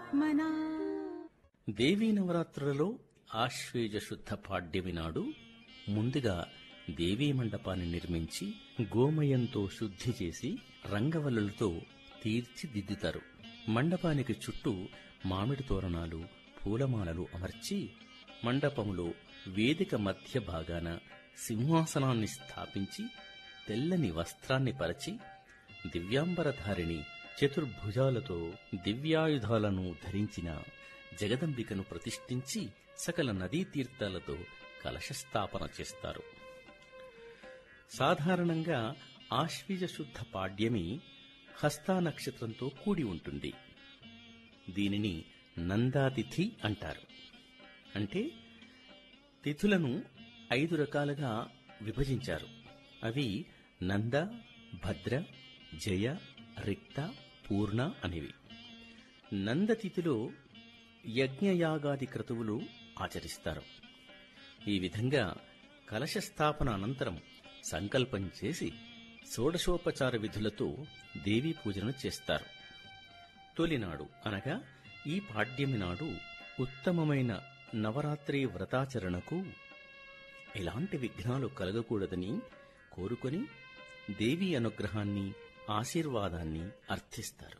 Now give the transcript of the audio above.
మనా దేవీ నవరాత్రులలో ఆశ్వేజ శుద్ధ పాడ్యమి నాడు ముందుగా దేవీ మండపాన్ని నిర్మించి గోమయంతో శుద్ధి చేసి రంగవల్లులతో తీర్చిదిద్దుతారు మండపానికి చుట్టూ మామిడి తోరణాలు పూలమాలలు అమర్చి మండపములో వేదిక మధ్య భాగాన సింహాసనాన్ని స్థాపించి తెల్లని వస్త్రాన్ని పరచి దివ్యాంబరధారిణి చతుర్భుజాలతో దివ్యాయుధాలను ధరించిన జగదంబికను ప్రతిష్ఠించి సకల నదీ తీర్థాలతో కలశస్థాపన చేస్తారు సాధారణంగా ఆశ్వీజ శుద్ధ పాడ్యమి హస్తా నక్షత్రంతో కూడి ఉంటుంది దీనిని నందాతిథి అంటారు అంటే తిథులను ఐదు రకాలుగా విభజించారు అవి నంద భద్ర జయ రిక్త పూర్ణ అనేవి నందతిథిలో యజ్ఞయాగాది క్రతువులు ఆచరిస్తారు ఈ విధంగా కలశ స్థాపన అనంతరం సంకల్పం చేసి షోడశోపచార విధులతో దేవీ పూజను చేస్తారు తొలినాడు అనగా ఈ పాడ్యమి నాడు ఉత్తమమైన నవరాత్రి వ్రతాచరణకు ఎలాంటి విఘ్నాలు కలగకూడదని కోరుకొని దేవీ అనుగ్రహాన్ని ఆశీర్వాదాన్ని అర్థిస్తారు